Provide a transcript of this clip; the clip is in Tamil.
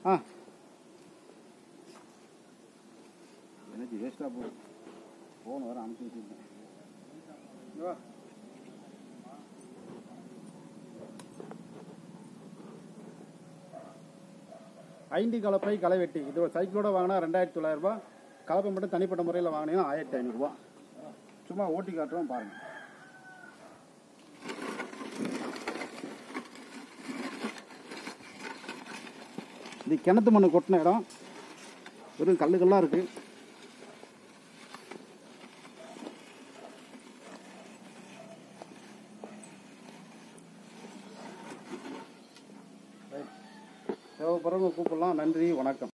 ஆ எனர்ஜி வேஸ்ட்டாக போகுது ஃபோன் வர அனுப்பிச்சி வச்சுருக்கேன் வா. ஐந்து கலப்பை களை வெட்டி இது ஒரு சைக்கிளோட வாங்கினா ரெண்டாயிரத்தி தொள்ளாயிரரூபா கலப்பை மட்டும் தனிப்பட்ட முறையில் வாங்கினீங்கன்னா ஆயிரத்தி ஐநூறுரூவா சும்மா ஓட்டி காட்டுறோம் பாருங்கள் இது கிணத்து மண்ணு கொட்டின இடம் வெறும் கல்லுகள்லாம் இருக்கு தேவைப்படுறவங்க கூப்பிடலாம் நன்றி வணக்கம்